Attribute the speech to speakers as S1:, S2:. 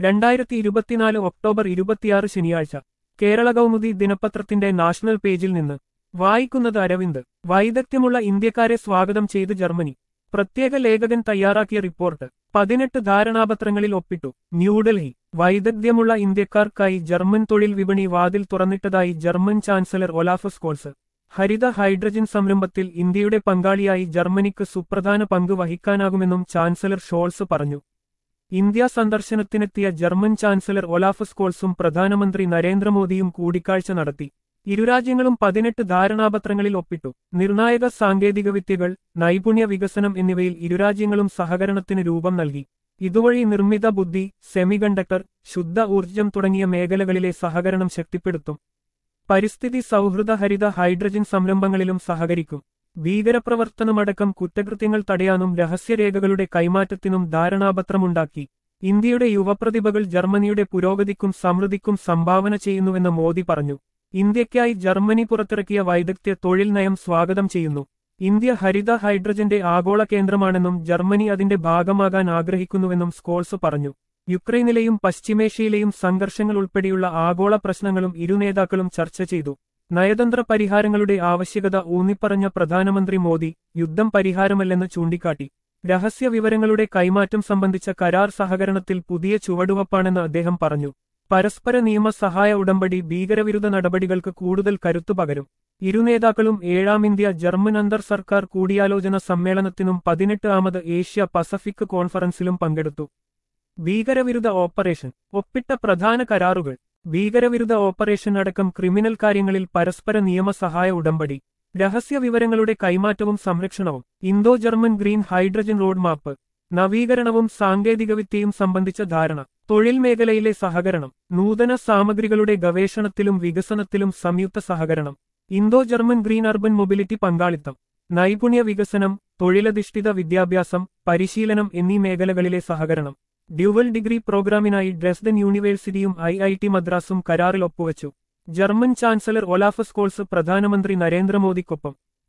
S1: രണ്ടായിരത്തി ഇരുപത്തിനാല് ഒക്ടോബർ ഇരുപത്തിയാറ് ശനിയാഴ്ച കേരള കൗമുദി ദിനപത്രത്തിന്റെ നാഷണൽ പേജിൽ നിന്ന് വായിക്കുന്നത് അരവിന്ദ് വൈദഗ്ധ്യമുള്ള ഇന്ത്യക്കാരെ സ്വാഗതം ചെയ്ത് ജർമ്മനി പ്രത്യേക ലേഖകൻ തയ്യാറാക്കിയ റിപ്പോർട്ട് പതിനെട്ട് ധാരണാപത്രങ്ങളിൽ ഒപ്പിട്ടു ന്യൂഡൽഹി വൈദഗ്ധ്യമുള്ള ഇന്ത്യക്കാർക്കായി ജർമ്മൻ തൊഴിൽ വിപണി വാതിൽ തുറന്നിട്ടതായി ജർമ്മൻ ചാൻസലർ ഒലാഫ് സ്കോൾസ് ഹരിത ഹൈഡ്രജൻ സംരംഭത്തിൽ ഇന്ത്യയുടെ പങ്കാളിയായി ജർമ്മനിക്ക് സുപ്രധാന പങ്ക് വഹിക്കാനാകുമെന്നും ചാൻസലർ ഷോൾസ് പറഞ്ഞു ഇന്ത്യ സന്ദർശനത്തിനെത്തിയ ജർമ്മൻ ചാൻസലർ ഒലാഫ് സ്കോൾസും പ്രധാനമന്ത്രി നരേന്ദ്രമോദിയും കൂടിക്കാഴ്ച നടത്തി ഇരുരാജ്യങ്ങളും പതിനെട്ട് ധാരണാപത്രങ്ങളിൽ ഒപ്പിട്ടു നിർണായക സാങ്കേതികവിദ്യകൾ നൈപുണ്യ വികസനം എന്നിവയിൽ ഇരുരാജ്യങ്ങളും സഹകരണത്തിന് രൂപം നൽകി ഇതുവഴി നിർമ്മിത ബുദ്ധി സെമികണ്ടക്ടർ ശുദ്ധ ഊർജ്ജം തുടങ്ങിയ മേഖലകളിലെ സഹകരണം ശക്തിപ്പെടുത്തും പരിസ്ഥിതി സൗഹൃദ ഹരിത ഹൈഡ്രജൻ സംരംഭങ്ങളിലും സഹകരിക്കും ഭീകരപ്രവർത്തനമടക്കം കുറ്റകൃത്യങ്ങൾ തടയാനും രഹസ്യരേഖകളുടെ കൈമാറ്റത്തിനും ധാരണാപത്രമുണ്ടാക്കി ഇന്ത്യയുടെ യുവപ്രതിഭകൾ ജർമ്മനിയുടെ പുരോഗതിക്കും സമൃദ്ധിക്കും സംഭാവന ചെയ്യുന്നുവെന്ന് മോദി പറഞ്ഞു ഇന്ത്യയ്ക്കായി ജർമ്മനി പുറത്തിറക്കിയ വൈദഗ്ധ്യ തൊഴിൽ നയം സ്വാഗതം ചെയ്യുന്നു ഇന്ത്യ ഹരിത ഹൈഡ്രജന്റെ ആഗോള കേന്ദ്രമാണെന്നും ജർമ്മനി അതിന്റെ ഭാഗമാകാൻ ആഗ്രഹിക്കുന്നുവെന്നും സ്കോൾസ് പറഞ്ഞു യുക്രൈനിലെയും പശ്ചിമേഷ്യയിലെയും സംഘർഷങ്ങൾ ഉൾപ്പെടെയുള്ള ആഗോള പ്രശ്നങ്ങളും ഇരു നേതാക്കളും ചർച്ച ചെയ്തു നയതന്ത്ര പരിഹാരങ്ങളുടെ ആവശ്യകത ഊന്നിപ്പറഞ്ഞ പ്രധാനമന്ത്രി മോദി യുദ്ധം പരിഹാരമല്ലെന്ന് ചൂണ്ടിക്കാട്ടി രഹസ്യ വിവരങ്ങളുടെ കൈമാറ്റം സംബന്ധിച്ച കരാർ സഹകരണത്തിൽ പുതിയ ചുവടുവപ്പാണെന്ന് അദ്ദേഹം പറഞ്ഞു പരസ്പര നിയമ സഹായ ഉടമ്പടി ഭീകരവിരുദ്ധ നടപടികൾക്ക് കൂടുതൽ കരുത്തു പകരും ഇരു നേതാക്കളും ഏഴാം ഇന്ത്യ ജർമ്മൻ അന്തർ സർക്കാർ കൂടിയാലോചന സമ്മേളനത്തിനും പതിനെട്ട് ആമത് ഏഷ്യ പസഫിക് കോൺഫറൻസിലും പങ്കെടുത്തു ഭീകരവിരുദ്ധ ഓപ്പറേഷൻ ഒപ്പിട്ട പ്രധാന കരാറുകൾ ഭീകരവിരുദ്ധ ഓപ്പറേഷൻ അടക്കം ക്രിമിനൽ കാര്യങ്ങളിൽ പരസ്പര നിയമസഹായ ഉടമ്പടി രഹസ്യ വിവരങ്ങളുടെ കൈമാറ്റവും സംരക്ഷണവും Indo German green hydrogen road map നവീകരണവും സാങ്കേതികവിദ്യയും സംബന്ധിച്ച ധാരണ തൊഴിൽ മേഖലയിലെ സഹകരണം നൂതന സാമഗ്രികളുടെ ഗവേഷണത്തിലും വികസനത്തിലും സംയുക്ത സഹകരണം Indo German green urban mobility പങ്കാളിത്തം നൈപുണ്യ വികസനം തൊഴിലധിഷ്ഠിത വിദ്യാഭ്യാസം പരിശീലനം എന്നീ മേഖലകളിലെ സഹകരണം ഡ്യുവൽ ഡിഗ്രി പ്രോഗ്രാമിനായി ഡ്രെസ്ഡൻ യൂണിവേഴ്സിറ്റിയും ഐ ഐ ടി മദ്രാസും കരാറിൽ ഒപ്പുവച്ചു ജർമ്മൻ ചാൻസലർ ഒലാഫ് സ്കോൾസ് പ്രധാനമന്ത്രി നരേന്ദ്രമോദിക്കൊപ്പം